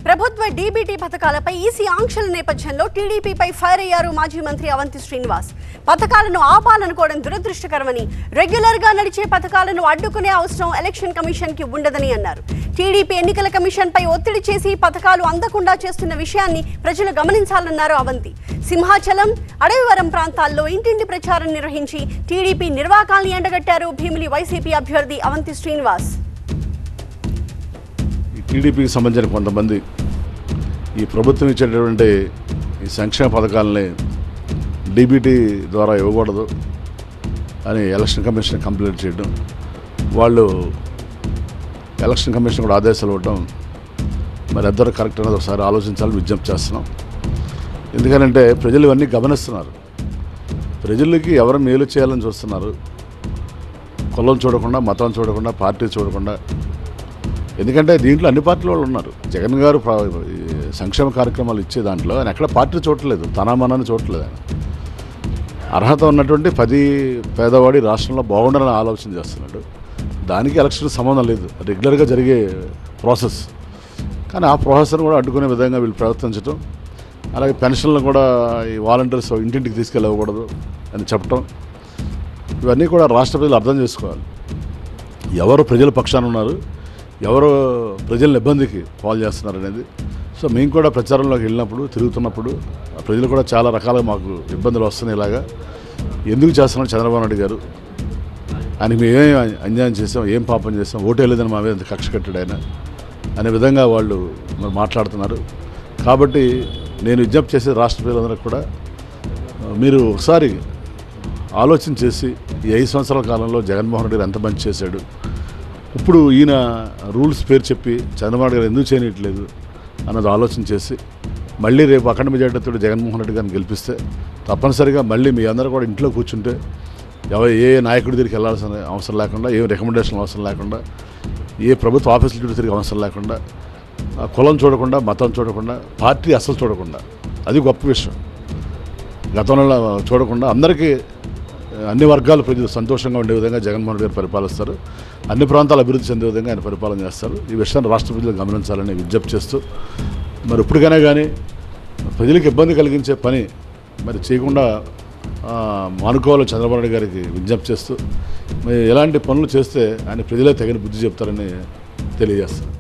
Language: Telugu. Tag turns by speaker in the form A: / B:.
A: ప్రభుత్వ డీబీటీ పథకాలపై ఈసీ ఆంక్షల నేపథ్యంలో టీడీపీపై ఫైర్ అయ్యారు మాజీ మంత్రి అవంతి శ్రీనివాస్ పథకాలను ఆపాలనుకోవడం దురదృష్టకరమని రెగ్యులర్ గా నడిచే పథకాలను అడ్డుకునే అవసరం ఎలక్షన్ కమిషన్ కి ఉండదని అన్నారు టీడీపీ ఎన్నికల కమిషన్ పై ఒత్తిడి చేసి పథకాలు అందకుండా చేస్తున్న విషయాన్ని ప్రజలు గమనించాలన్నారు అవంతి సింహాచలం అడవివరం ప్రాంతాల్లో ఇంటింటి ప్రచారం నిర్వహించి టీడీపీ నిర్వాకాల్ని ఎండగట్టారు భీమిలి వైసీపీ అభ్యర్థి అవంతి శ్రీనివాస్
B: ఈ టీడీపీకి సంబంధించిన కొంతమంది ఈ ప్రభుత్వం ఇచ్చేటటువంటి ఈ సంక్షేమ పథకాలని డీబీటీ ద్వారా ఇవ్వకూడదు అని ఎలక్షన్ కమిషన్ కంప్లైంట్ చేయడం వాళ్ళు ఎలక్షన్ కమిషన్ కూడా ఆదేశాలు ఇవ్వడం మరి ఇద్దరు కరెక్ట్ అనేది ఒకసారి ఆలోచించాలని విజ్ఞప్తి చేస్తున్నాం ఎందుకనంటే ప్రజలు ఇవన్నీ గమనిస్తున్నారు ప్రజలకి ఎవరు మేలు చేయాలని చూస్తున్నారు కులం చూడకుండా మతం చూడకుండా పార్టీ చూడకుండా ఎందుకంటే దీంట్లో అన్ని పార్టీల వాళ్ళు ఉన్నారు జగన్ గారు ప్ర- ఈ సంక్షేమ కార్యక్రమాలు ఇచ్చే దాంట్లో ఆయన ఎక్కడ పార్టీ చూడట్లేదు తన మనని చూడట్లేదు ఆయన అర్హత ఉన్నటువంటి పది పేదవాడి రాష్ట్రంలో బాగుండాలని ఆలోచన చేస్తున్నాడు దానికి ఎలక్షన్ సంబంధం లేదు రెగ్యులర్గా జరిగే ప్రాసెస్ కానీ ఆ ప్రాసెస్ని కూడా అడ్డుకునే విధంగా వీళ్ళు ప్రవర్తించడం అలాగే పెన్షన్లు కూడా ఈ వాలంటీర్స్ ఇంటింటికి తీసుకెళ్ళకూడదు అని చెప్పటం ఇవన్నీ కూడా రాష్ట్ర ప్రజలు అర్థం చేసుకోవాలి ఎవరు ప్రజల పక్షాన ఉన్నారు ఎవరు ప్రజలను ఇబ్బందికి పాలు చేస్తున్నారు అనేది సో మేము కూడా ప్రచారంలోకి వెళ్ళినప్పుడు తిరుగుతున్నప్పుడు ఆ ప్రజలు కూడా చాలా రకాలుగా మాకు ఇబ్బందులు వస్తున్నాయి ఇలాగా ఎందుకు చేస్తున్నారు చంద్రబాబు నాయుడు గారు ఆయనకి మేము ఏం అన్యాయం చేసాం ఏం పాపం చేసాం ఓటే లేదని మా మీద ఇంత కక్ష కట్టాడు ఆయన అనే విధంగా వాళ్ళు మరి మాట్లాడుతున్నారు కాబట్టి నేను విజ్ఞప్తి చేసే రాష్ట్ర ప్రజలందరికీ కూడా ఆ, మీరు ఒకసారి ఆలోచన చేసి ఈ ఐదు సంవత్సరాల కాలంలో జగన్మోహన్ రెడ్డి గారు ఎంత మంచి చేశాడు ఇప్పుడు ఈయన రూల్స్ పేరు చెప్పి చంద్రబాబు గారు ఎందుకు చేయనట్లేదు అన్నది ఆలోచన చేసి మళ్ళీ రేపు అఖండ మెజార్టీతో జగన్మోహన్ రెడ్డి గారిని గెలిపిస్తే తప్పనిసరిగా మళ్ళీ మీ అందరూ కూడా ఇంట్లో కూర్చుంటే ఎవరు ఏ నాయకుడి దగ్గరికి వెళ్ళాల్సిన అవసరం లేకుండా ఏ రికమెండేషన్ అవసరం లేకుండా ఏ ప్రభుత్వ ఆఫీసుల చుట్టూ తిరిగి అవసరం లేకుండా ఆ కులం చూడకుండా మతం చూడకుండా పార్టీ అసలు చూడకుండా అది గొప్ప విషయం గతంలో చూడకుండా అందరికీ అన్ని వర్గాల ప్రజలు సంతోషంగా ఉండే విధంగా జగన్మోహన్ రెడ్డి గారు పరిపాలిస్తారు అన్ని ప్రాంతాలు అభివృద్ధి చెందే విధంగా ఆయన పరిపాలన చేస్తారు ఈ విషయాన్ని రాష్ట్ర ప్రజలు గమనించాలని విజ్ఞప్తి చేస్తూ మరి ఇప్పటికైనా కానీ ప్రజలకు ఇబ్బంది కలిగించే పని మరి చేయకుండా ఆ, మానుకోవాలని చంద్రబాబు నాయుడు గారికి విజ్ఞప్తి చేస్తూ మరి ఎలాంటి పనులు చేస్తే ఆయన ప్రజలే తగిన బుద్ధి చెప్తారని తెలియజేస్తారు